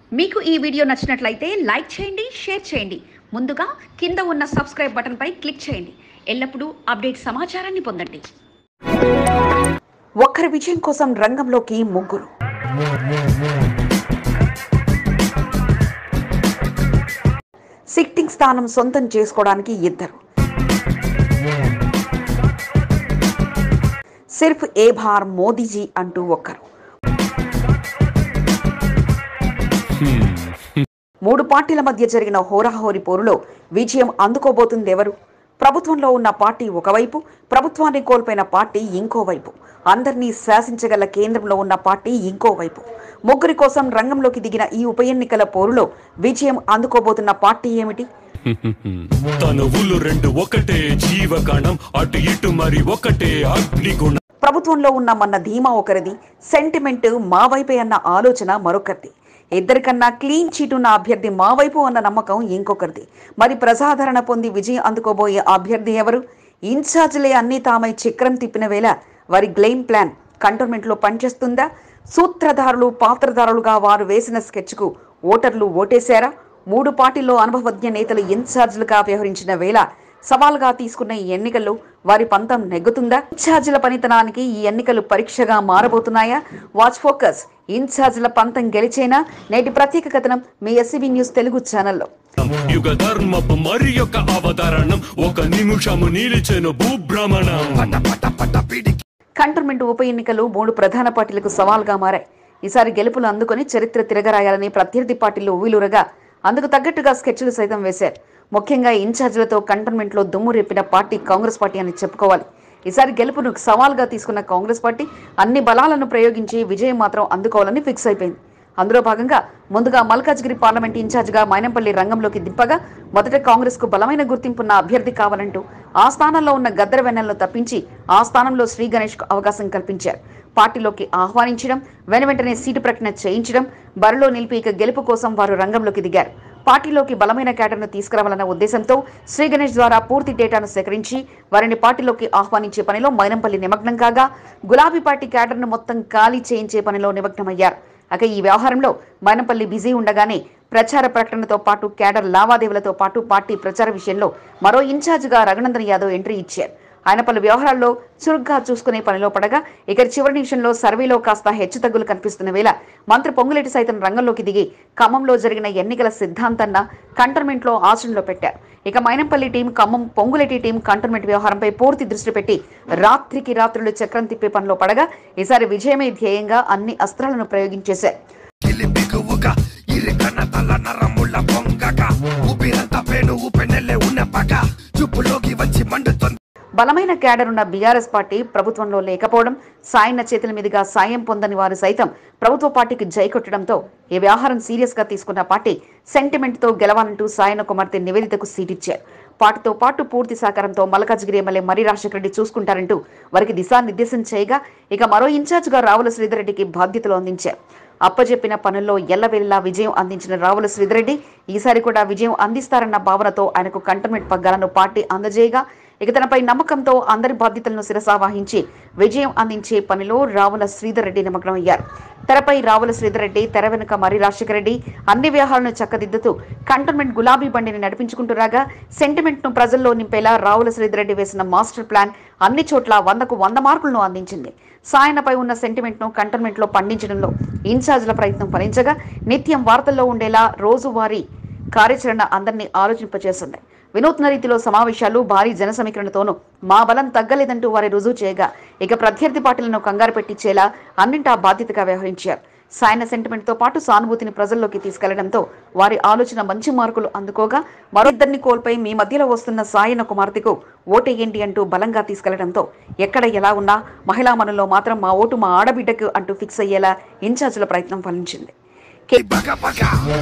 మీకు ఈ వీడియో నచ్చినట్లయితే లైక్ చేయండి షేర్ చేయండి ముందుగా కింద ఉన్న సబ్స్క్రైబ్ బటన్పై క్లిక్ చేయండి ఎల్లప్పుడూ అప్డేట్ సమాచారాన్ని పొందండి ఒక్కరి విజయం కోసం రంగంలోకి ముగ్గురు సిట్టింగ్ స్థానం సొంతం చేసుకోవడానికి ఇద్దరు సిర్ఫ్ ఏ భార్ మోదీజీ అంటూ ఒక్కరు మూడు పార్టీల మధ్య జరిగిన హోరాహోరీ పోరులో విజయం అందుకోబోతుంది ఎవరు ప్రభుత్వంలో ఉన్న పార్టీ ఒకవైపు ప్రభుత్వాన్ని కోల్పోయిన పార్టీ ఇంకోవైపు అందరినీ శాసించగల కేంద్రంలో ఉన్న పార్టీ ఇంకోవైపు ముగ్గురి కోసం రంగంలోకి దిగిన ఈ ఉప ఎన్నికల పోరులో విజయం అందుకోబోతున్న పార్టీ ఏమిటి తనువులు రెండు ఒకటే జీవకణం అటు ఇటు మరి ఒకటే అగ్నిగుణం ప్రభుత్వంలో ఉన్న మన ధీమా ఒకరిది సెంటిమెంట్ మా వైపే అన్న ఆలోచన మరొకరిది ఇద్దరికన్నా క్లీన్ చీట్ ఉన్న అభ్యర్థి మా వైపు అన్న నమ్మకం ఇంకొకరిది మరి ప్రజాదరణ పొంది విజయం అందుకోబోయే అభ్యర్థి ఎవరు ఇన్ఛార్జ్లే అన్ని తామై చక్రం తిప్పిన వేళ వారి గ్లెయిమ్ ప్లాన్ కంటోన్మెంట్లో పనిచేస్తుందా సూత్రధారులు పాత్రధారులుగా వారు వేసిన స్కెచ్కు ఓటర్లు ఓటేశారా మూడు పార్టీల్లో అనుభవజ్ఞ నేతలు ఇన్ఛార్జ్లుగా వ్యవహరించిన వేళ సవాల్గా తీసుకున్న ఈ ఎన్నికల్లో వారి పంతం నెగ్గుతుందా ఇన్ఛార్జీల పనితనానికి ఈ ఎన్నికలు పరీక్షగా మారబోతున్నాయా వాచ్ ఫోకస్ ఇన్ఛార్జీల పంతం గెలిచేనా నేటి ప్రత్యేక కథనం మీ ఎస్సీబీ న్యూస్ తెలుగు ఛానల్లో యుగ ధర్మపు మరి యొక్క అవతరణం ఒక నిమిషము నిలిచెను భూభ్రమణం పట పట పట పిడికి కంటోన్మెంట్ ఉప ఎన్నికలు మూడు ప్రధాన పార్టీలకు సవాల్గా మారాయి ఈసారి గెలుపులు అందుకొని చరిత్ర తిరగరాయాలని ప్రత్యర్థి పార్టీలు ఊవిలురగా అందుకు తగ్గట్టుగా స్కెచ్లు సైతం వేశారు ముఖ్యంగా ఇన్ఛార్జీలతో కంటోన్మెంట్లో దుమ్ము రేపిన పార్టీ కాంగ్రెస్ పార్టీ అని చెప్పుకోవాలి ఈసారి గెలుపును సవాల్గా తీసుకున్న కాంగ్రెస్ పార్టీ అన్ని బలాలను ప్రయోగించి విజయం మాత్రం అందుకోవాలని ఫిక్స్ అయిపోయింది అందులో భాగంగా ముందుగా మల్కాజ్గిరి పార్లమెంట్ ఇన్ఛార్జిగా మైనంపల్లి రంగంలోకి దింపగా మొదట కాంగ్రెస్ కు బలమైన గుర్తింపున్న అభ్యర్థి కావాలంటూ ఆ స్థానంలో ఉన్న గద్దర వెన్నెలను తప్పించి ఆ స్థానంలో శ్రీ గణేష్ కు అవకాశం కల్పించారు పార్టీలోకి ఆహ్వానించడం వెన వెంటనే సీటు ప్రకటన చేయించడం బరిలో నిలిపి ఇక గెలుపు కోసం వారు రంగంలోకి దిగారు పార్టీలోకి బలమైన కేటర్ను తీసుకురావాలన్న ఉద్దేశంతో శ్రీ గణేష్ ద్వారా పూర్తి డేటాను సేకరించి వారిని పార్టీలోకి ఆహ్వానించే పనిలో మైనంపల్లి నిమగ్నం కాగా గులాబీ పార్టీ కేటర్ను మొత్తం ఖాళీ చేయించే పనిలో నిమగ్నమయ్యారు అక ఈ వ్యవహారంలో మైనంపల్లి బిజీ ఉండగానే ప్రచార ప్రకటనతో పాటు కేడర్ లావాదేవీలతో పాటు పార్టీ ప్రచార విషయంలో మరో ఇన్ఛార్జిగా రఘునందన్ యాదవ్ ఎంట్రీ ఇచ్చారు ఆయన పలు వ్యవహారాల్లో చురుగ్గా చూసుకునే పనిలో పడగా ఇక చివరి నిమిషంలో సర్వేలో కాస్త హెచ్చుతగ్గులు కనిపిస్తున్న వేళ మంత్రి పొంగులేటి సైతం రంగంలోకి దిగి ఖమ్మంలో జరిగిన ఎన్నికల సిద్ధాంతాన్న కంటోన్మెంట్లో ఆచరణలో పెట్టారు ఇక Mynampally team Khammam Ponguleti team Cantonment వ్యవహారంపై పూర్తి దృష్టి పెట్టి రాత్రికి రాత్రులు చక్రం తిప్పే పనిలో పడగా ఈసారి విజయమే ధ్యేయంగా అన్ని అస్త్రాలను ప్రయోగించేశారు కిలి బిగువుగా ఇరికన తల నరముల పొంగక ఊపిరంతా పేను ఊపెనెల్లే ఉన్న పగ చూపులోకి వచ్చి మండుతుంది బలమైన క్యాడర్ ఉన్న బీఆర్ఎస్ పార్టీ ప్రభుత్వంలో లేకపోవడం సాయన్న చేతుల మీదుగా సాయం పొందని వారు సైతం ప్రభుత్వ పార్టీకి జై కొట్టడంతో ఈ వ్యవహారం సీరియస్ గా తీసుకున్న పార్టీ సెంటిమెంట్ తో గెలవాలంటూ సాయన్న కుమార్తె నివేదితకు సీటిచ్చారు పార్టీతో పాటు పూర్తి సహకారంతో మల్కాజ్గిరి ఎమ్మెల్యే మరి రాజశేఖర రెడ్డి చూసుకుంటారంటూ వారికి దిశానిర్దేశం చేయగా ఇక మరో ఇన్ఛార్జిగా రావుల శ్రీధర్ రెడ్డికి బాధ్యతలు అందించారు అప్పజెప్పిన పనుల్లో ఎల్లవెల్లా విజయం అందించిన రావుల శ్రీధరెడ్డి ఈసారి కూడా విజయం అందిస్తారన్న భావనతో ఆయనకు కంటోన్మెంట్ పగ్గాలను పార్టీ అందజేయగా ఇక తనపై నమ్మకంతో అందరి బాధ్యతలను శిరసావహించి విజయం అందించే పనిలో రావుల శ్రీధర్ రెడ్డి నిమగ్నమయ్యారు తెరపై రావుల శ్రీధర్ రెడ్డి తెర వెనుక మరి రాజశేఖర రెడ్డి అన్ని వ్యవహారాలను చక్కదిద్దుతూ కంటోన్మెంట్ గులాబీ బండిని నడిపించుకుంటూ రాగా సెంటిమెంట్ ను ప్రజల్లో నింపేలా రావుల శ్రీధర్ రెడ్డి వేసిన మాస్టర్ ప్లాన్ అన్ని చోట్ల వందకు వంద మార్కులను అందించింది సాయనపై ఉన్న సెంటిమెంట్ ను కంటోన్మెంట్ లో పండించడంలో ఇన్ఛార్జ్ల ప్రయత్నం ఫలించగా నిత్యం వార్తల్లో ఉండేలా రోజువారీ కార్యాచరణ అందరినీ ఆలోచింపచేస్తుంది వినూత్న రీతిలో సమావేశాలు భారీ జన సమీకరణతోనూ మా బలం తగ్గలేదంటూ వారి రుజువు చేయగా ఇక ప్రత్యర్థి పార్టీలను కంగారు పెట్టించేలా అన్నింటా బాధ్యతగా వ్యవహరించారు సాయన సెంటిమెంట్ తో పాటు సానుభూతిని ప్రజల్లోకి తీసుకెళ్లడంతో వారి ఆలోచన మంచి మార్కులు అందుకోగా మరో ఇద్దరిని కోల్పోయి మీ మధ్యలో వస్తున్న సాయన కుమార్తెకు ఓటేయండి అంటూ బలంగా తీసుకెళ్లడంతో ఎక్కడ ఎలా ఉన్నా మహిళా మనులో మాత్రం మా ఓటు మా ఆడబిడ్డకు అంటూ ఫిక్స్ అయ్యేలా ఇన్ఛార్జీల ప్రయత్నం ఫలించింది కే- పగ పగ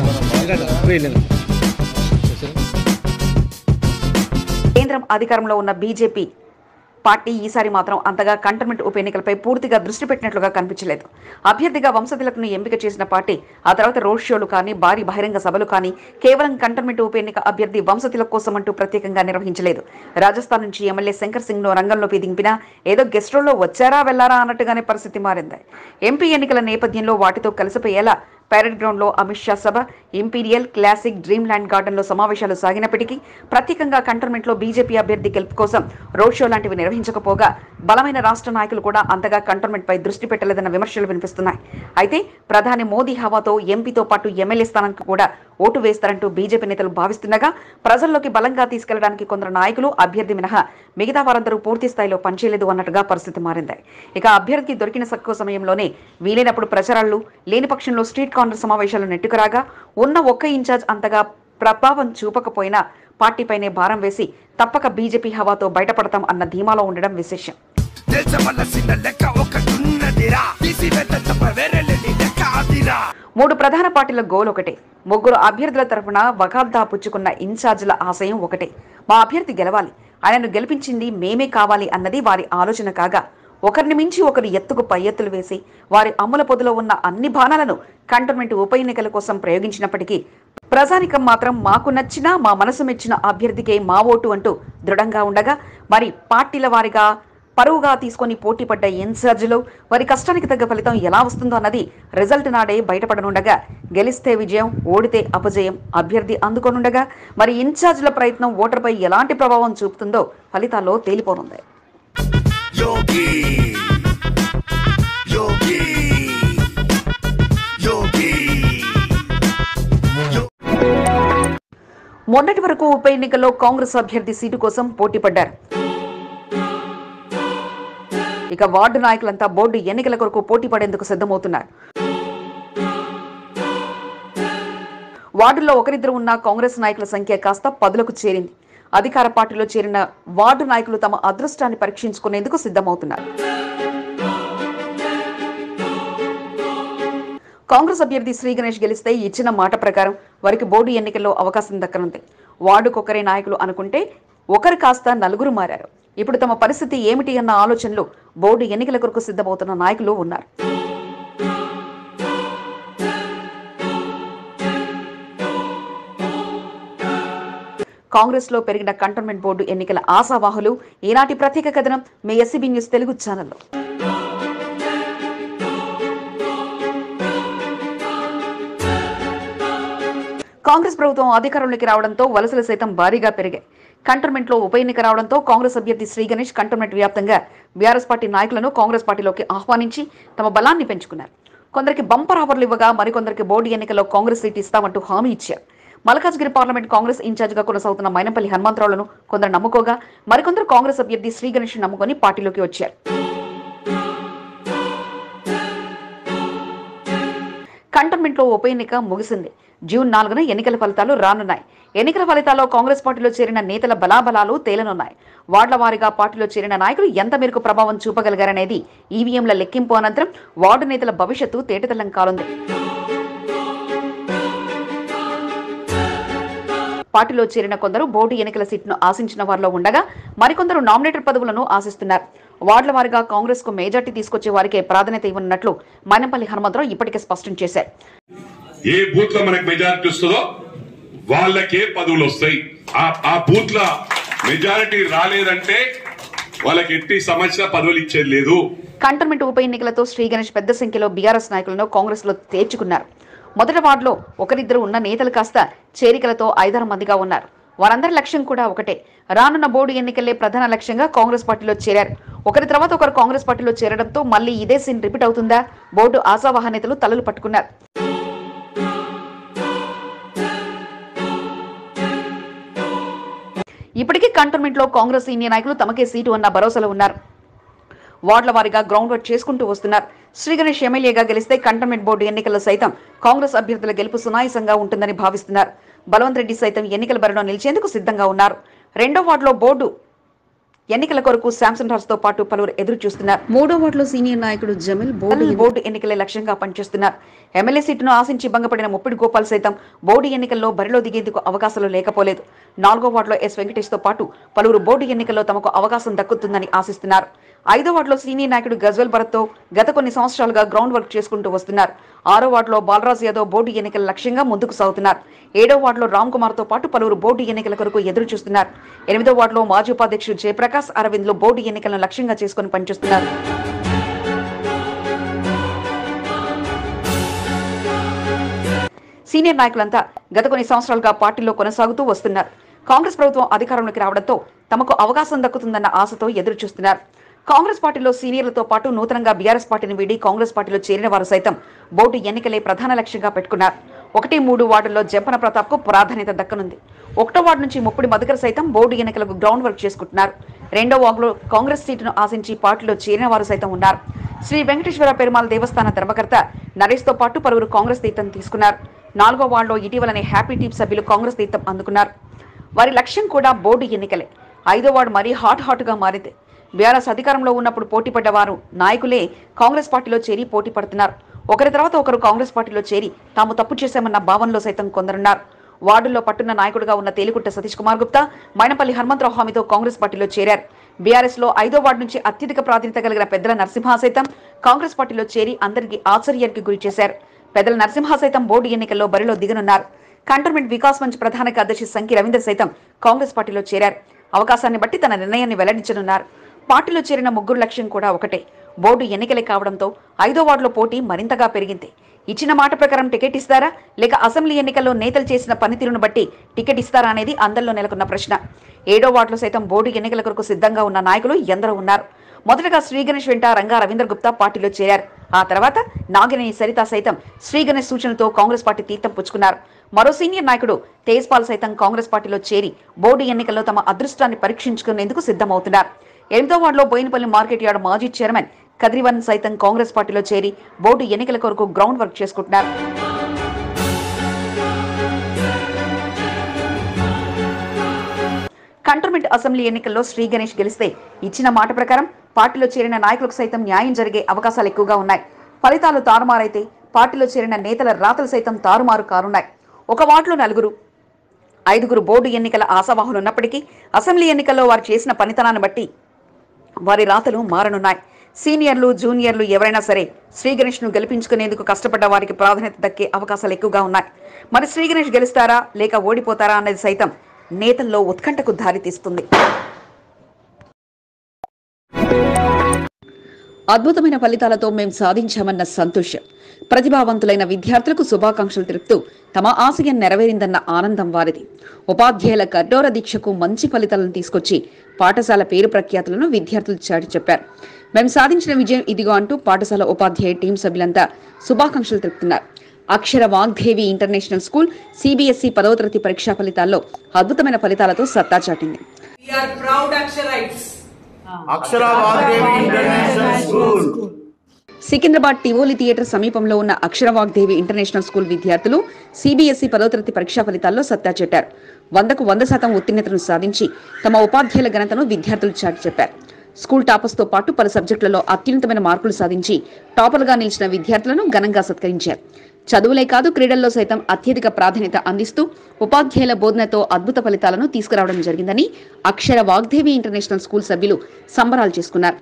కేంద్రం అధికారంలో ఉన్న బీజేపీ పార్టీ ఈసారి మాత్రం అంతగా కంటోన్మెంట్ ఉప ఎన్నికలపై పూర్తిగా దృష్టి పెట్టినట్లుగా కనిపించలేదు అభ్యర్థిగా వంశతిలకును ఎంపిక చేసిన పార్టీ ఆ తర్వాత రోడ్ షోలు కానీ భారీ బహిరంగ సభలు కానీ కేవలం కంటోన్మెంట్ ఉప ఎన్నిక అభ్యర్థి వంశతిలక్ కోసం అంటూ ప్రత్యేకంగా నిర్వహించలేదు రాజస్థాన్ నుంచి ఎమ్మెల్యే శంకర్ సింగ్ ను రంగంలోకి దింపినా ఏదో గెస్ట్ రోల్లో వచ్చారా వెళ్లారా అన్నట్టుగానే పరిస్థితి మారింది ఎంపీ ఎన్నికల నేపథ్యంలో వాటితో కలిసిపోయేలా పైరట్ గ్రౌండ్ లో అమిత్ షా సభ Imperial Classic Dream Land Garden లో సమావేశాలు సాగినప్పటికీ ప్రత్యేకంగా కంటోన్మెంట్ లో బీజేపీ అభ్యర్థి గెలుపు కోసం రోడ్ షో లాంటివి నిర్వహించకపోగా బలమైన రాష్ట్ర నాయకులు కూడా అంతగా కంటోన్మెంట్ పై దృష్టి పెట్టలేదన్న విమర్శలు వినిపిస్తున్నాయి అయితే ప్రధాని మోదీ హవాతో ఎంపీతో పాటు ఎమ్మెల్యే స్థానానికి కూడా ఓటు వేస్తారంటూ బీజేపీ నేతలు భావిస్తుండగా ప్రజల్లోకి బలంగా తీసుకెళ్లడానికి కొందరు నాయకులు అభ్యర్థి మినహా మిగతా వారందరూ పూర్తి స్థాయిలో పనిచేయలేదు అన్నట్టుగా పరిస్థితి మారింది ఇక అభ్యర్థికి దొరికిన తక్కువ సమయంలోనే వీలైనప్పుడు ప్రచారాలు లేని పక్షంలో స్ట్రీట్ కార్నర్ సమావేశాలు నెట్టుకురాగా ఉన్న ఒక్క ఇన్ఛార్జ్ అంతగా ప్రభావం చూపకపోయినా పార్టీపైనే భారం వేసి తప్పక బీజేపీ హవాతో బయటపడతాం అన్న ధీమాలో ఉండడం విశేషం దేశమలసిన లెక్క ఒకటున్నదిరా తీసివేత తప్ప వేరే లేని లెక్క అదిరా మూడు ప్రధాన పార్టీల గోల్ ఒకటే ముగ్గురు అభ్యర్థుల తరఫున వగాల్దా పుచ్చుకున్న ఇన్ఛార్జీల ఆశయం ఒకటే మా అభ్యర్థి గెలవాలి ఆయనను గెలిపించింది మేమే కావాలి అన్నది వారి ఆలోచన కాగా ఒకరిని మించి ఒకరు ఎత్తుకు పై ఎత్తులు వేసి వారి అమ్ముల పొదిలో ఉన్న అన్ని బాణాలను కంటోన్మెంట్ ఉప ఎన్నికల కోసం ప్రయోగించినప్పటికీ ప్రజానికం మాత్రం మాకు నచ్చిన మా మనసు మెచ్చిన అభ్యర్థికే మా ఓటు అంటూ దృఢంగా ఉండగా మరి పార్టీల వారిగా పరువుగా తీసుకొని పోటీ పడ్డ ఇన్ఛార్జీలు వారి కష్టానికి తగ్గ ఫలితం ఎలా వస్తుందో అన్నది రిజల్ట్ నాడే బయటపడనుండగా గెలిస్తే విజయం ఓడితే అపజయం అభ్యర్థి అందుకొనుండగా మరి ఇన్ఛార్జీల ప్రయత్నం ఓటర్పై ఎలాంటి ప్రభావం చూపుతుందో ఫలితాల్లో తేలిపోనుంది యోగి యోగి యోగి మొన్నటి వరకు ఉప ఎన్నికల్లో కాంగ్రెస్ అభ్యర్థి సీటు కోసం పోటీ పడ్డారు ఇక వార్డు నాయకులంతా బోర్డు ఎన్నికల కొరకు పోటీ పడేందుకు సిద్ధమవుతున్నారు వార్డుల్లో ఒకరిద్దరు ఉన్న కాంగ్రెస్ నాయకుల సంఖ్య కాస్త పదులకు చేరింది అధికార పార్టీలో చేరిన వార్డు నాయకులు తమ అదృష్టాన్ని పరీక్షించుకునేందుకు సిద్ధమవుతున్నారు కాంగ్రెస్ అభ్యర్థి శ్రీ గణేష్ గెలిస్తే ఇచ్చిన మాట ప్రకారం వారికి బోర్డు ఎన్నికల్లో అవకాశం దక్కనుంది వార్డుకొకరే నాయకులు అనుకుంటే ఒకరు కాస్త నలుగురు మారారు ఇప్పుడు తమ పరిస్థితి ఏమిటి అన్న ఆలోచనలు బోర్డు ఎన్నికల కొరకు సిద్ధమవుతున్న నాయకులు ఉన్నారు కాంగ్రెస్ లో పెరిగిన కంటోన్మెంట్ బోర్డు ఎన్నికల ఆశావాహులు ఈనాటి ప్రత్యేక కథనం మీ ఎస్సీబీ న్యూస్ తెలుగు ఛానల్లో కాంగ్రెస్ ప్రభుత్వం అధికారంలోకి రావడంతో వలసలు సైతం భారీగా పెరిగాయి కంటోన్మెంట్ లో ఉప ఎన్నిక రావడంతో కాంగ్రెస్ అభ్యర్థి శ్రీ గణేష్ కంటోన్మెంట్ వ్యాప్తంగా బీఆర్ఎస్ పార్టీ నాయకులను కాంగ్రెస్ పార్టీలోకి ఆహ్వానించి తమ బలాన్ని పెంచుకున్నారు కొందరికి బంపర్ ఆఫర్లు ఇవ్వగా మరికొందరికి బోర్డు ఎన్నికల్లో కాంగ్రెస్ సీట్ ఇస్తామంటూ హామీ ఇచ్చారు మల్కాజ్గిరి పార్లమెంట్ కాంగ్రెస్ ఇన్ఛార్జిగా కొనసాగుతున్న మైనంపల్లి హనుమంతరావులను కొందరు నమ్ముకోగా మరికొందరు కాంగ్రెస్ అభ్యర్థి శ్రీ గణేష్ నమ్ముకొని పార్టీలోకి వచ్చారు కంటోన్మెంట్ లో ఉప ఎన్నిక ముగిసింది జూన్ నాలుగున ఎన్నికల ఫలితాలు రానున్నాయి ఎన్నికల ఫలితాల్లో కాంగ్రెస్ పార్టీలో చేరిన నేతల బలాబలాలు తేలనున్నాయి వార్డుల వారీగా పార్టీలో చేరిన నాయకులు ఎంత మేరకు ప్రభావం చూపగలిగారనేది ఈవీఎంల లెక్కింపు అనంతరం వార్డు నేతల భవిష్యత్తు తేటతెల్లం కానుంది పార్టీలో చేరిన కొందరు బోర్డు ఎన్నికల సీట్ను ఆశించిన వారిలో ఉండగా మరికొందరు నామినేటెడ్ పదవులను ఆశిస్తున్నారు వార్డుల వారిగా కాంగ్రెస్ కు మేజార్టీ తీసుకొచ్చే వారికే ప్రాధాన్యత ఇవ్వనున్నట్లు మైనంపల్లి హనుమంతరావు ఇప్పటికే స్పష్టం చేశారు ఏ బూత్ లో మనకు మెజారిటీ వస్తుందో వాళ్ళకే పదవులు వస్తాయి ఆ ఆ బూత్ లో మెజారిటీ రాలేదంటే వాళ్ళకి ఎట్టి సమస్య పదవులు ఇచ్చేది లేదు కంటోన్మెంట్ ఉప ఎన్నికలతో శ్రీ గణేష్ పెద్ద సంఖ్యలో బీఆర్ఎస్ నాయకులను కాంగ్రెస్ లో చేర్చుకున్నారు మొదటి వార్డులో ఒకరిద్దరు ఉన్న నేతలు కాస్త చేరికలతో ఐదారు మందిగా ఉన్నారు వారందరి లక్ష్యం కూడా ఒకటే రానున్న బోర్డు ఎన్నికలే ప్రధాన లక్ష్యంగా కాంగ్రెస్ పార్టీలో చేరారు ఒకరి తర్వాత ఒకరు కాంగ్రెస్ పార్టీలో చేరడంతో మళ్ళీ ఇదే సీన్ రిపీట్ అవుతుందా బోర్డు ఆశావాహ నేతలు తలలు పట్టుకున్నారు ఇప్పటికీ కంటోన్మెంట్ లో కాంగ్రెస్ సీనియర్ నాయకులు తమకే సీటు అన్న భరోసాలో ఉన్నారు వార్డుల వారీగా గ్రౌండ్ వర్క్ చేసుకుంటూ వస్తున్నారు శ్రీ గణేష్ ఎమ్మెల్యేగా గెలిస్తే కంటోన్మెంట్ బోర్డు ఎన్నికల్లో సైతం కాంగ్రెస్ అభ్యర్థుల గెలుపు సునాయసంగా ఉంటుందని భావిస్తున్నారు బలవంత్ రెడ్డి సైతం ఎన్నికల బరిలో నిలిచేందుకు సిద్ధంగా ఉన్నారు రెండో వార్డులో బోర్డు ఎన్నికల కొరకు శాంసన్ రాజ్ తో పాటు పలువురు ఎదురు చూస్తున్నారు మూడో వార్డులో సీనియర్ నాయకుడు జమిల్ బోర్డు బోర్డు ఎన్నికలే లక్ష్యంగా పనిచేస్తున్నారు ఎమ్మెల్యే సీటును ఆశించి భంగపడిన ముప్పిడి గోపాల్ సైతం బోర్డు ఎన్నికల్లో బరిలో దిగేందుకు అవకాశాలు లేకపోలేదు నాలుగో వార్డులో ఎస్ వెంకటేష్ తో పాటు పలువురు బోర్డు ఎన్నికల్లో తమకు అవకాశం దక్కుతుందని ఆశిస్తున్నారు ఐదో వార్డులో సీనియర్ నాయకుడు గజ్వెల్ భరత్ తో గత కొన్ని సంవత్సరాలుగా గ్రౌండ్ వర్క్ చేసుకుంటూ వస్తున్నారు ఆరో వార్డులో బాలరాజ్ యాదవ్ బోర్డు ఎన్నికల లక్ష్యంగా ముందుకు సాగుతున్నారు ఏడో వార్డులో రామ్ కుమార్ తో పాటు పలువురు బోర్డు ఎన్నికల కొరకు ఎదురు చూస్తున్నారు ఎనిమిదో వార్డులో మాజీ ఉపాధ్యక్షుడు జయప్రకాష్ అరవింద్ లో బోర్డు ఎన్నికలను లక్ష్యంగా చేసుకుని పనిచేస్తున్నారు సీనియర్ నాయకులంతా గత కొన్ని సంవత్సరాలుగా పార్టీలో కొనసాగుతూ వస్తున్నారు కాంగ్రెస్ ప్రభుత్వం అధికారంలోకి రావడంతో తమకు అవకాశం దక్కుతుందన్న ఆశతో ఎదురు చూస్తున్నారు కాంగ్రెస్ పార్టీలో సీనియర్లతో పాటు నూతనంగా బీఆర్ఎస్ పార్టీని వీడి కాంగ్రెస్ పార్టీలో చేరిన వారు సైతం బోర్డు ఎన్నికలే ప్రధాన లక్ష్యంగా పెట్టుకున్నారు ఒకటి మూడు వార్డుల్లో జంపన ప్రతాప్ కు ప్రాధాన్యత దక్కనుంది ఒకటో వార్డు నుంచి ముప్పుడి మధుకర్ సైతం బోర్డు ఎన్నికలకు గ్రౌండ్ వర్క్ చేసుకుంటున్నారు రెండో వార్డులో కాంగ్రెస్ సీటును ఆశించి పార్టీలో చేరిన వారు సైతం ఉన్నారు శ్రీ వెంకటేశ్వర పెరుమాళ్ దేవస్థాన ధర్మకర్త నరేష్ తో పాటు పలువురు కాంగ్రెస్ తీర్థం తీసుకున్నారు నాలుగో వార్డులో ఇటీవలనే హ్యాపీ టీమ్ సభ్యులు కాంగ్రెస్ తీర్థం అందుకున్నారు వారి లక్ష్యం కూడా బోర్డు ఎన్నికలే ఐదో వార్డు మరీ హాట్ హాట్ గా మారింది బీఆర్ఎస్ అధికారంలో ఉన్నప్పుడు పోటీ పడ్డ వారు నాయకులే కాంగ్రెస్ పార్టీలో చేరి పోటీ పడుతున్నారు ఒకరి తర్వాత ఒకరు కాంగ్రెస్ పార్టీలో చేరి తాము తప్పు చేశామన్న భావనలో సైతం కొందరున్నారు వార్డుల్లో పట్టున్న నాయకుడిగా ఉన్న తేలికుట్ట సతీష్ కుమార్ గుప్తా మైనపల్లి హనుమంతరావు హామీతో కాంగ్రెస్ పార్టీలో చేరారు బీఆర్ఎస్ లో ఐదో వార్డు నుంచి అత్యధిక ప్రాధాన్యత కలిగిన పెద్దల నరసింహ సైతం కాంగ్రెస్ పార్టీలో చేరి అందరికీ ఆశ్చర్యానికి గురి చేశారు పెద్దల నరసింహ సైతం బోర్డు ఎన్నికల్లో బరిలో దిగనున్నారు కంటోన్మెంట్ వికాస్ మంచ్ ప్రధాన కార్యదర్శి సంకి రవీందర్ సైతం కాంగ్రెస్ పార్టీలో చేరారు అవకాశాన్ని బట్టి తన నిర్ణయాన్ని వెల్లడించనున్నారు పార్టీలో చేరిన ముగ్గురు లక్ష్యం కూడా ఒకటే బోర్డు ఎన్నికలే కావడంతో ఐదో వార్డులో పోటీ మరింతగా పెరిగింది ఇచ్చిన మాట ప్రకారం టికెట్ ఇస్తారా లేక అసెంబ్లీ ఎన్నికల్లో నేతలు చేసిన పనితీరును బట్టి టికెట్ ఇస్తారా అనేది అందరిలో నెలకొన్న ప్రశ్న ఏడో వార్డులో సైతం బోర్డు ఎన్నికల కొరకు సిద్ధంగా ఉన్న నాయకులు ఎందరో ఉన్నారు మొదటగా శ్రీ గణేష్ వెంట రంగా రవీంద్ర గుప్తా పార్టీలో చేరారు ఆ తర్వాత నాగినేని సరిత సైతం శ్రీ గణేష్ సూచనలతో కాంగ్రెస్ పార్టీ తీర్థం పుచ్చుకున్నారు మరో సీనియర్ నాయకుడు తేజ్పాల్ సైతం కాంగ్రెస్ పార్టీలో చేరి బోర్డు ఎన్నికల్లో తమ అదృష్టాన్ని పరీక్షించుకునేందుకు సిద్ధమవుతున్నారు ఎనిమిదో వార్డులో బోయినపల్లి మార్కెట్ యార్డ్ మాజీ చైర్మన్ కద్రివన్ సైతం కాంగ్రెస్ పార్టీలో చేరి బోర్డు ఎన్నికల కొరకు గ్రౌండ్ వర్క్ చేసుకుంటున్నారు కంటోన్మెంట్ అసెంబ్లీ ఎన్నికల్లో శ్రీ గణేష్ గెలిస్తే ఇచ్చిన మాట ప్రకారం పార్టీలో చేరిన నాయకులకు సైతం న్యాయం జరిగే అవకాశాలు ఎక్కువగా ఉన్నాయి ఫలితాలు తారుమారైతే పార్టీలో చేరిన నేతల రాతలు సైతం తారుమారు కానున్నాయి ఒక వార్డులో నలుగురు ఐదుగురు బోర్డు ఎన్నికల ఆశావాహులు ఉన్నప్పటికీ అసెంబ్లీ ఎన్నికల్లో వారు చేసిన పనితనాన్ని బట్టి వారి రాతలు మారనున్నాయి సీనియర్లు జూనియర్లు ఎవరైనా సరే శ్రీ గణేష్ ను గెలిపించుకునేందుకు కష్టపడ్డ వారికి ప్రాధాన్యత దక్కే అవకాశాలు ఎక్కువగా ఉన్నాయి మరి శ్రీ గణేష్ గెలుస్తారా లేక ఓడిపోతారా అనేది సైతం నేతల్లో ఉత్కంఠకు దారితీస్తుంది అద్భుతమైన ఫలితాలతో మేం సాధించామన్న సంతోషం ప్రతిభావంతులైన విద్యార్థులకు శుభాకాంక్షలు తెలుపుతూ తమ ఆశయం నెరవేరిందన్న ఆనందం వారిది ఉపాధ్యాయుల కఠోర దీక్షకు మంచి ఫలితాలను తీసుకొచ్చి పాఠశాల పేరు ప్రఖ్యాతులను విద్యార్థులు చాటి చెప్పారు మేం సాధించిన విజయం ఇదిగో అంటూ పాఠశాల ఉపాధ్యాయ టీం సభ్యులంతా శుభాకాంక్షలు తెలుపుతున్నారు Akshara Vagdevi international School CBSE పదవ తరగతి పరీక్షా ఫలితాల్లో అద్భుతమైన ఫలితాలతో సత్తా చాటింది We are proud Aksharites. Akshara Vagdevi international School Secunderabad Tivoli theatre సమీపంలో ఉన్న అక్షర వాగ్దేవి ఇంటర్నేషనల్ స్కూల్ విద్యార్థులు సిబిఎస్ఈ పదో తరగతి పరీక్షా ఫలితాల్లో సత్తా చాటారు వందకు వంద శాతం ఉత్తీర్ణతను సాధించి తమ ఉపాధ్యాయుల ఘనతను విద్యార్థులు చాటి చెప్పారు స్కూల్ టాపర్స్ తో పాటు పలు సబ్జెక్టులలో అత్యున్నతమైన మార్కులు సాధించి టాపర్గా నిలిచిన విద్యార్థులను ఘనంగా సత్కరించారు చదువులే కాదు క్రీడల్లో సైతం అత్యధిక ప్రాధాన్యత అందిస్తూ ఉపాధ్యాయుల బోధనతో అద్భుత ఫలితాలను తీసుకురావడం జరిగిందని అక్షర వాగ్దేవి ఇంటర్నేషనల్ స్కూల్ సభ్యులు సంబరాలు చేసుకున్నారు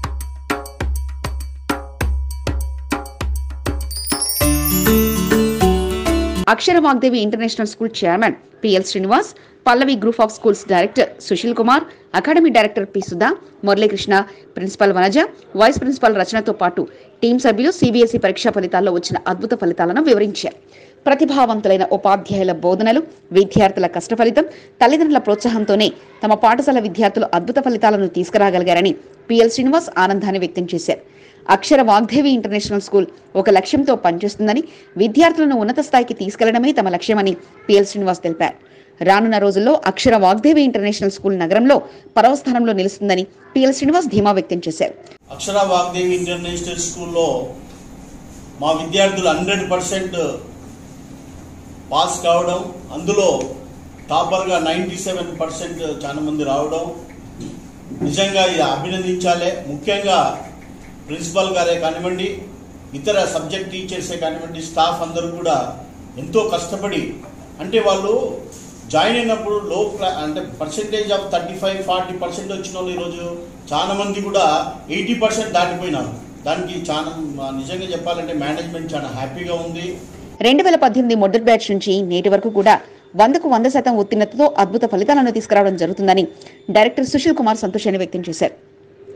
Akshara Vagdevi international school chairman PL Srinivas Pallavi group of schools director Sushil Kumar academy director P Sudha Murali Krishna principal Vanaja vice principal రచనతో పాటు టీం సభ్యులు సిబిఎస్ఈ పరీక్షా ఫలితాల్లో వచ్చిన అద్భుత ఫలితాలను వివరించారు ప్రతిభావంతులైన ఉపాధ్యాయుల బోధనలు విద్యార్థుల కష్ట ఫలితం తల్లిదండ్రుల ప్రోత్సాహంతోనే తమ పాఠశాల విద్యార్థులు అద్భుత ఫలితాలను తీసుకురాగలిగారని పిఎల్ శ్రీనివాస్ ఆనందాన్ని వ్యక్తం చేశారు అక్షర వాగ్దేవి ఇంటర్నేషనల్ స్కూల్ ఒక లక్ష్యంతో పనిచేస్తుందని విద్యార్థులను ఉన్నత స్థాయికి తీసుకెళ్లడమే తమ లక్ష్యమని పిఎల్ శ్రీనివాస్ తెలిపారు రానున్న రోజుల్లో అక్షర వాగ్దేవి ఇంటర్నేషనల్ స్కూల్ నగరంలో పరవ స్థానంలో నిలుస్తుందని పిఎల్ శ్రీనివాస్ ధీమా వ్యక్తం చేశారు అక్షర వాగ్దేవి ఇంటర్నేషనల్ స్కూల్లో మా విద్యార్థులు హండ్రెడ్ పర్సెంట్ పాస్ కావడం అందులో టాపర్గా నైంటీ సెవెన్ పర్సెంట్ చాలా మంది రావడం నిజంగా ఇది అభినందించాలే ముఖ్యంగా ప్రిన్సిపల్ గారే కానివ్వండి ఇతర సబ్జెక్ట్ టీచర్సే కానివ్వండి స్టాఫ్ అందరూ కూడా ఎంతో కష్టపడి అంటే వాళ్ళు జాయిన్ అయినప్పుడు లో క్లా అంటే percentage of thirty five forty percent వచ్చిన వాళ్ళు ఈరోజు చాలా మంది కూడా ఎయిటీ పర్సెంట్ దాటిపోయినారు దానికి చాలా మా- నిజంగా చెప్పాలంటే మేనేజ్మెంట్ చాలా హ్యాపీగా ఉంది రెండు వేల పద్దెనిమిది మొదటి బ్యాచ్ నుంచి నేటి వరకు కూడా వందకు వంద శాతం ఉత్తీర్ణతతో అద్భుత ఫలితాలను తీసుకురావడం జరుగుతుందని డైరెక్టర్ సుశీల్ కుమార్ సంతోషాన్ని వ్యక్తం చేశారు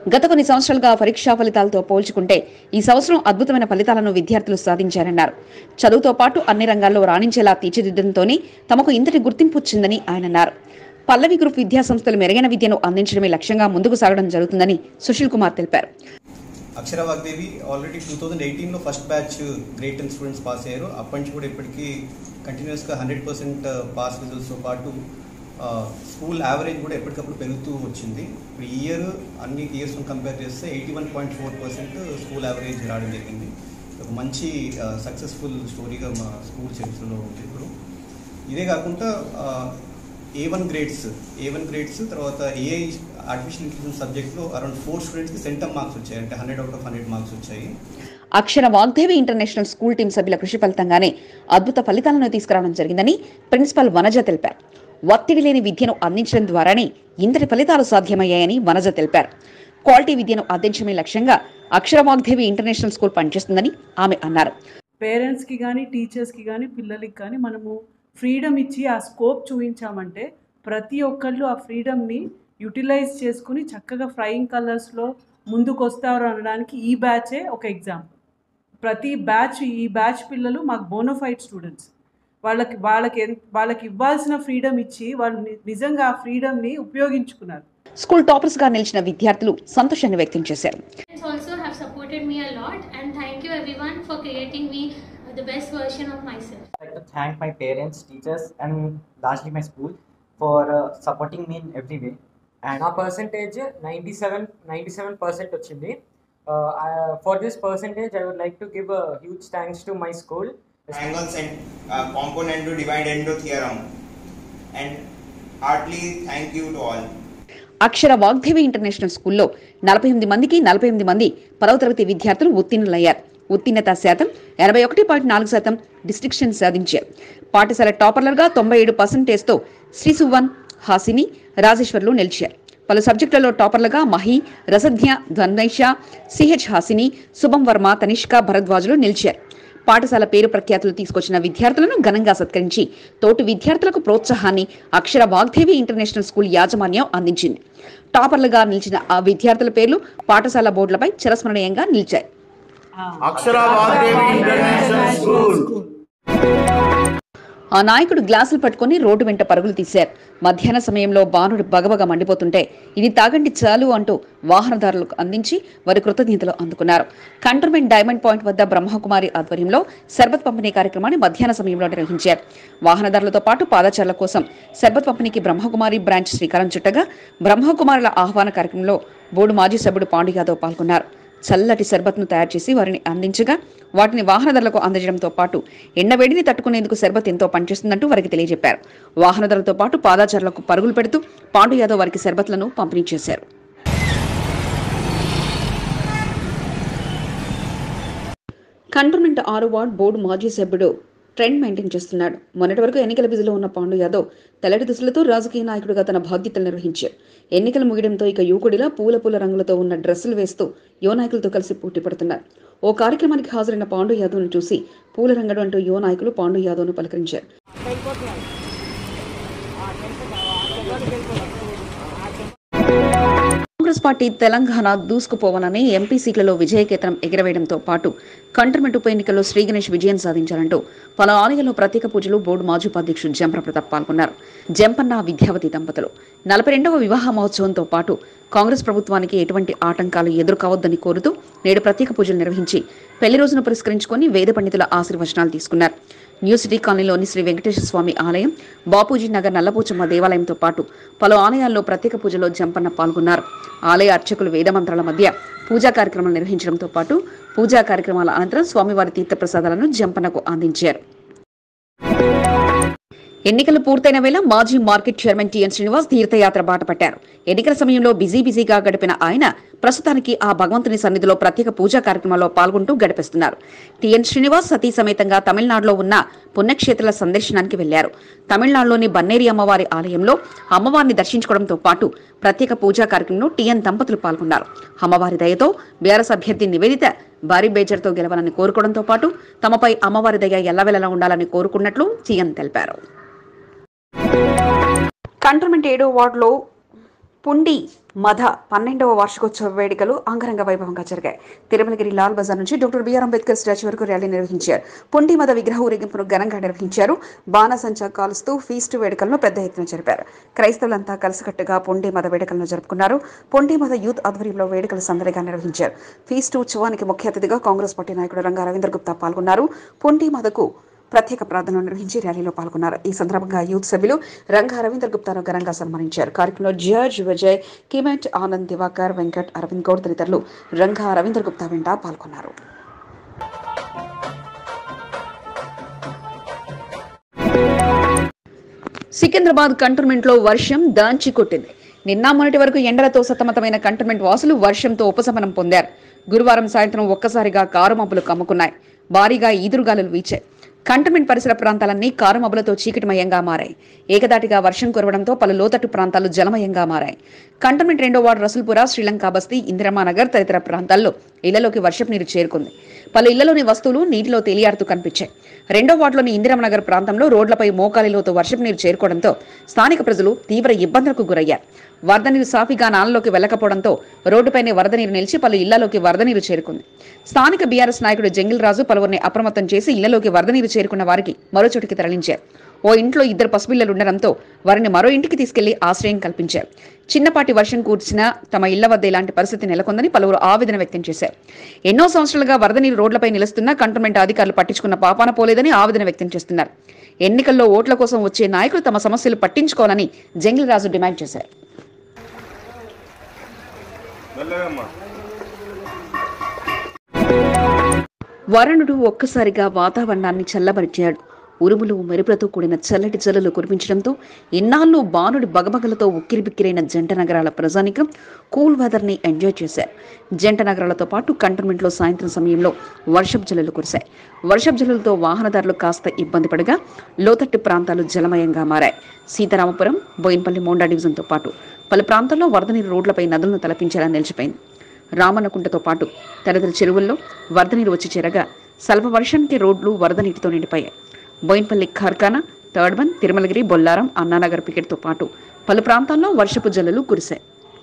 గత కొన్ని సంవత్సరాలుగా పరీక్షా ఫలితాలతో పోల్చుకుంటే ఈ సంవత్సరం అద్భుతమైన ఫలితాలను విద్యార్థులు సాధించారన్నారు చదువుతో పాటు అన్ని రంగాల్లో రాణించేలా తీర్చిదిద్దడంతోనే తమకు ఇంతటి గుర్తింపు వచ్చిందని ఆయన అన్నారు పల్లవి గ్రూప్ విద్యా సంస్థలు మెరుగైన విద్యను అందించడమే లక్ష్యంగా ముందుకు సాగడం జరుగుతుందని సుశీల్ కుమార్ తెలిపారు Akshara Vagdevi already two thousand ఎయిటీన్లో first batch grade ten students pass అయ్యారు అప్పటి నుంచి కూడా ఇప్పటికీ కంటిన్యూస్గా హండ్రెడ్ పర్సెంట్ పాస్ రిజల్ట్స్తో పాటు స్కూల్ యావరేజ్ కూడా ఎప్పటికప్పుడు పెరుగుతూ వచ్చింది ఇప్పుడు ఈ ఇయర్ అన్ని ఇయర్స్ కంపేర్ చేస్తే eighty one point four percent school average రావడం జరిగింది ఒక మంచి సక్సెస్ఫుల్ స్టోరీగా మా స్కూల్ చరిత్రలో ఉంది ఇప్పుడు ఇదే కాకుండా A one grades A one grades తర్వాత ఏఐ ఆర్టిఫిషియల్ ఇంటెలిజెన్స్ సబ్జెక్ట్లో అరౌండ్ ఫోర్ స్టూడెంట్స్కి సెంటమ్ మార్క్స్ వచ్చాయి అంటే hundred out of hundred marks వచ్చాయి Akshara Vagdevi international School team సభ్యుల కృషి ఫలితంగానే అద్భుత ఫలితాలను తీసుకురావడం జరిగిందని ప్రిన్సిపల్ వనజ తెలిపారు ఒత్తిడి లేని విద్యను అందించడం ద్వారానే ఇంతటి ఫలితాలు సాధ్యమయ్యాయని వనజ తెలిపారు క్వాలిటీ విద్యను అందించడమే లక్ష్యంగా అక్షర వాగ్దేవి ఇంటర్నేషనల్ స్కూల్ పనిచేస్తుందని ఆమె అన్నారు పేరెంట్స్కి కానీ టీచర్స్కి కానీ పిల్లలకి కానీ మనము ఫ్రీడమ్ ఇచ్చి ఆ స్కోప్ చూపించామంటే ప్రతి ఒక్కళ్ళు ఆ ఫ్రీడమ్ని యూటిలైజ్ చేసుకుని చక్కగా ఫ్లయింగ్ కలర్స్లో ముందుకు వస్తారు అనడానికి ఈ బ్యాచే ఒక ఎగ్జాంపుల్ ప్రతి బ్యాచ్ ఈ బ్యాచ్ పిల్లలు మాకు బోనోఫైడ్ స్టూడెంట్స్ వాళ్ళకి వాళ్ళకి ఎన్- వాళ్ళకి ఇవ్వాల్సిన ఫ్రీడమ్ ఇచ్చి వాళ్ళు ని- నిజంగా ఆ ఫ్రీడమ్ని ఉపయోగించుకున్నారు స్కూల్ టాపర్స్ గా నిలిచిన విద్యార్థులు సంతోషాన్ని వ్యక్తం చేశారు Parents also have supported me a lot and thank you everyone for creating me the best version of myself. I'd like to thank my parents, teachers, and largely my school for uh, supporting me in every way. And నా percentage ninety seven ninety seven percent వచ్చింది for this percentage I would like to give huge thanks to my school angles and uh, component to divide endo theorem. And heartily thank you to all. Akshara Vagdevi International స్కూల్లో నలభై ఎనిమిది మందికి నలభై ఎనిమిది మంది పదవ తరగతి విద్యార్థులు ఉత్తీర్ణులయ్యారు ఉత్తీర్ణత శాతం ఎనభై ఒకటి పాయింట్ నాలుగు శాతం డిస్టింక్షన్ సాధించారు పాఠశాల టాపర్లర్గా తొంభై ఏడు పర్సెంటేజ్తో శ్రీ సువన్ హాసిని రాజేశ్వర్లు నిలిచారు పలు సబ్జెక్టులలో టాపర్లుగా మహి రసధ్య ధనైష సిహెచ్ హాసిని శుభం వర్మ తనిష్క భరద్వాజులు నిలిచారు పాఠశాల పేరు ప్రఖ్యాతులు తీసుకొచ్చిన విద్యార్థులను ఘనంగా సత్కరించి తోటి విద్యార్థులకు ప్రోత్సాహాన్ని అక్షర వాగ్దేవి ఇంటర్నేషనల్ స్కూల్ యాజమాన్యం అందించింది టాపర్లుగా నిలిచిన ఆ విద్యార్థుల పేర్లు పాఠశాల బోర్డులపై చిరస్మరణీయంగా నిలిచాయి అక్షర వాగ్దేవి ఇంటర్నేషనల్ స్కూల్ ఆ నాయకుడు గ్లాసులు పట్టుకుని రోడ్డు వెంట పరుగులు తీశారు మధ్యాహ్న సమయంలో బాణుడు బగబగ మండిపోతుంటే ఇది తాగండి చాలు అంటూ వాహనదారులకు అందించి వారి కృతజ్ఞతలు అందుకున్నారు కంటోన్మెంట్ డైమండ్ పాయింట్ వద్ద బ్రహ్మకుమారి ఆధ్వర్యంలో శర్బత్ పంపిణీ కార్యక్రమాన్ని మధ్యాహ్న సమయంలో నిర్వహించారు వాహనదారులతో పాటు పాదచారుల కోసం శర్బత్ పంపిణీకి బ్రహ్మకుమారి బ్రాంచ్ శ్రీకారం చుట్టగా బ్రహ్మకుమారుల ఆహ్వాన కార్యక్రమంలో బోర్డు మాజీ సభ్యుడు పాండు యాదవ్ పాల్గొన్నారు చల్లటి శర్బత్ను తయారు చేసి వారిని అందించగా వాటిని వాహనదారులకు అందజేయడంతో పాటు ఎండవేడిని తట్టుకునేందుకు శర్బత్ ఎంతో పనిచేస్తుందంటూ వారికి తెలియజెప్పారు వాహనదారులతో పాటు పాదాచారులకు పరుగులు పెడుతూ పాండు యాదవ్ వారికి శర్బత్లను పంపిణీ చేశారు కంటోన్మెంట్ ఆరు వార్డ్ బోర్డు మాజీ సభ్యుడు ట్రెండ్ మెయింటైన్ చేస్తున్నాడు మొన్నటి వరకు ఎన్నికల బిజీలో ఉన్న పాండు యాదవ్ తెల్లటి దుస్తులతో రాజకీయ నాయకుడిగా తన బాధ్యతలు నిర్వహించారు ఎన్నికలు ముగియడంతో ఇక యువకుడిలా పూల పూల రంగులతో ఉన్న డ్రెస్సులు వేస్తూ యువ నాయకులతో కలిసి పోటీ పడుతున్నారు ఓ కార్యక్రమానికి హాజరైన పాండు యాదవ్ను చూసి పూల రంగడు అంటూ యువ నాయకులు పాండు యాదవ్ను పలకరించారు కాంగ్రెస్ పార్టీ తెలంగాణ దూసుకుపోవాలని ఎంపీ సీట్లలో విజయకేతనం ఎగరవేయడంతో పాటు కంటర్మెంట్ ఉప ఎన్నికల్లో శ్రీ గణేష్ విజయం సాధించారంటూ పలు ఆలయాల్లో ప్రత్యేక పూజలు బోర్డు మాజీ ఉపాధ్యక్షుడు జంపన ప్రతాప్ పాల్గొన్నారు జంపన్న విద్యావతి దంపతులు నలభై రెండవ వివాహ మహోత్సవంతో పాటు కాంగ్రెస్ ప్రభుత్వానికి ఎటువంటి ఆటంకాలు ఎదురుకావద్దని కోరుతూ నేడు ప్రత్యేక పూజలు నిర్వహించి పెళ్లి రోజును పురస్కరించుకొని వేద పండితుల ఆశీర్వచనాలు తీసుకున్నారు న్యూ సిటీ కాలనీలోని శ్రీ వెంకటేశ్వర స్వామి ఆలయం బాపూజీ నగర్ నల్లపోచమ్మ దేవాలయంతో పాటు పలు ఆలయాల్లో ప్రత్యేక పూజలో జంపన్న పాల్గొన్నారు ఆలయ అర్చకులు వేదమంత్రాల మధ్య పూజా కార్యక్రమాలు నిర్వహించడంతో పాటు పూజా కార్యక్రమాల అనంతరం స్వామివారి తీర్థప్రసాదాలను జంపన్నకు అందించారు ఎన్నికలు పూర్తయిన వేళ మాజీ మార్కెట్ చైర్మన్ టిఎన్ శ్రీనివాస్ తీర్థయాత్ర బాట పట్టారు ఎన్నికల సమయంలో బిజీ బిజీగా గడిపిన ఆయన ప్రస్తుతానికి ఆ భగవంతుని సన్నిధిలో ప్రత్యేక పూజా కార్యక్రమాల్లో పాల్గొంటూ గడిపిస్తున్నారు టిఎన్ శ్రీనివాస్ సతీ సమేతంగా తమిళనాడులో ఉన్న పుణ్యక్షేత్రాల సందర్శనానికి వెళ్లారు తమిళనాడులోని బన్నేరి అమ్మవారి ఆలయంలో అమ్మవారిని దర్శించుకోవడంతో పాటు ప్రత్యేక పూజా కార్యక్రమంలో టిఎన్ దంపతులు పాల్గొన్నారు అమ్మవారి దయతో బీఆర్ఎస్ అభ్యర్థి నివేదిత భారీ బేజర్తో గెలవాలని కోరుకోవడంతో పాటు తమపై అమ్మవారి దయ ఎల్లవెల్లలా ఉండాలని కోరుకున్నట్లు టిఎన్ తెలిపారు కంటోన్మెంట్ ఏడో వార్డులో పుండి మధ పన్నెండవ వార్షికోత్సవ వేడుకలు అంగరంగ వైభవంగా జరిగాయి తిరుమలగిరి లాల్ బజార్ నుంచి డాక్టర్ బిఆర్ అంబేద్కర్ స్టాచ్యూ వరకు ర్యాలీ నిర్వహించారు పుండి మద విగ్రహ ఊరేగింపును ఘనంగా నిర్వహించారు బాణసంచా కాలుస్తూ ఫీస్టు వేడుకలను పెద్ద ఎత్తున జరిపారు క్రైస్తవులంతా కలిసికట్టుగా పుండి మద వేడుకలను జరుపుకున్నారు పుండి మద యూత్ ఆధ్వర్యంలో వేడుకలు సందడిగా నిర్వహించారు ఫీస్టు ఉత్సవానికి ముఖ్య అతిథిగా కాంగ్రెస్ పార్టీ నాయకుడు రంగా రవీంద్ర గుప్తా పాల్గొన్నారు పుండి మదకు ప్రత్యేక ప్రార్థనలు నిర్వహించి ర్యాలీలో పాల్గొన్నారు ఈ సందర్భంగా యూత్ సభ్యులు రంగా రవీంద్ర గుప్తాను ఘనంగా సన్మానించారు కార్యక్రమంలో జార్జ్ విజయ్ కిమెట్ ఆనంద్ దివాకర్ వెంకట్ అరవింద్ గౌడ్ తదితరులు రంగా రవీంద్ర గుప్తా వెంట పాల్గొన్నారు సికింద్రాబాద్ కంటోన్మెంట్ లో వర్షం దాంచి కొట్టింది నిన్న మొన్నటి వరకు ఎండలతో సతమతమైన కంటోన్మెంట్ వాసులు వర్షంతో ఉపశమనం పొందారు గురువారం సాయంత్రం ఒక్కసారిగా కారు మబ్బులు కమ్ముకున్నాయి భారీగా ఈదురుగాలులు వీచాయి కంటోన్మెంట్ పరిసర ప్రాంతాలన్నీ కారు మబ్బులతో చీకటిమయంగా మారాయి ఏకదాటిగా వర్షం కురవడంతో పలు లోతట్టు ప్రాంతాలు జలమయంగా మారాయి కంటోన్మెంట్ రెండో వార్డు రసుల్పుర శ్రీలంక బస్తీ ఇందిరమానగర్ తదితర ప్రాంతాల్లో ఇళ్లలోకి వర్షపు నీరు చేరుకుంది పలు ఇళ్లలోని వస్తువులు నీటిలో తేలియాడుతూ కనిపించాయి రెండో వార్డులోని ఇందిరామనగర్ ప్రాంతంలో రోడ్లపై మోకాలిలోతో వర్షపు నీరు చేరుకోవడంతో స్థానిక ప్రజలు తీవ్ర ఇబ్బందులకు గురయ్యారు వరద నీరు సాఫీగా నాలలోకి వెళ్లకపోవడంతో రోడ్డుపైనే వరద నీరు నిలిచి పలు ఇళ్లలోకి వరద నీరు చేరుకుంది స్థానిక బీఆర్ఎస్ నాయకుడు జంగిల్ రాజు పలువురిని అప్రమత్తం చేసి ఇళ్లలోకి వరద నీరు చేరుకున్న వారికి మరో చోటికి తరలించారు ఓ ఇంట్లో ఇద్దరు పసిపిల్లలు ఉండడంతో వారిని మరో ఇంటికి తీసుకెళ్లి ఆశ్రయం కల్పించారు చిన్నపాటి వర్షం కూర్చినా తమ ఇళ్ల వద్ద ఇలాంటి పరిస్థితి నెలకొందని పలువురు ఆవేదన వ్యక్తం చేశారు ఎన్నో సంవత్సరాలుగా వరద నీరు రోడ్లపై నిలుస్తున్నా కంటోన్మెంట్ అధికారులు పట్టించుకున్న పాపాన పోలేదని ఆవేదన వ్యక్తం చేస్తున్నారు ఎన్నికల్లో ఓట్ల కోసం వచ్చే నాయకులు తమ సమస్యలు పట్టించుకోవాలని జంగిల్ రాజు డిమాండ్ చేశారు వరుణుడు ఒక్కసారిగా వాతావరణాన్ని చల్లబరిచాడు ఉరుములు మెరుపులతో కూడిన చల్లటి జల్లులు కురిపించడంతో ఇన్నాళ్ళు బాణుడి బగబగలతో ఉక్కిరిబిక్కిరైన జంట నగరాల ప్రజానికం కూల్ వెదర్ ని ఎంజాయ్ చేశారు జంట నగరాలతో పాటు కంటోన్మెంట్లో సాయంత్రం సమయంలో వర్షపు జల్లులు కురిశాయి వర్షపు జల్లులతో వాహనదారులు కాస్త ఇబ్బంది పడగా లోతట్టు ప్రాంతాలు జలమయంగా మారాయి సీతారామపురం బోయిన్పల్లి మోండా డివిజన్తో పాటు పలు ప్రాంతాల్లో వరద నీరు రోడ్లపై నదులను తలపించేలా నిలిచిపోయింది రామన్నకుంటతో పాటు తదితర చెరువుల్లో వరద నీరు వచ్చి చేరగా స్వల్ప వర్షానికి రోడ్లు వరద నీటితో నిండిపోయాయి బోయిన్పల్లి ఖార్ఖానా థర్డ్ వన్ తిరుమలగిరి బొల్లారం అన్నానగర్ పికెట్తో పాటు పలు ప్రాంతాల్లో వర్షపు జల్లులు కురిశాయి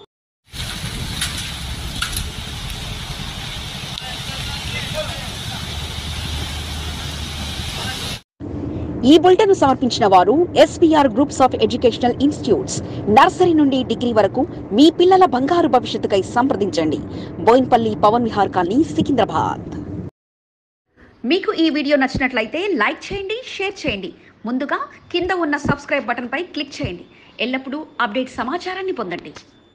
ఈ బులెటిన్ సమర్పించిన వారు SPR groups of educational institutes nursery నుండి డిగ్రీ వరకు మీ పిల్లల బంగారు భవిష్యత్తుకై సంప్రదించండి బోయిన్పల్లి పవన్ విహార్ కాలనీ సికింద్రాబాద్ మీకు ఈ వీడియో నచ్చినట్లయితే లైక్ చేయండి షేర్ చేయండి ముందుగా కింద ఉన్న సబ్స్క్రైబ్ బటన్పై క్లిక్ చేయండి ఎల్లప్పుడూ అప్డేట్ సమాచారాన్ని పొందండి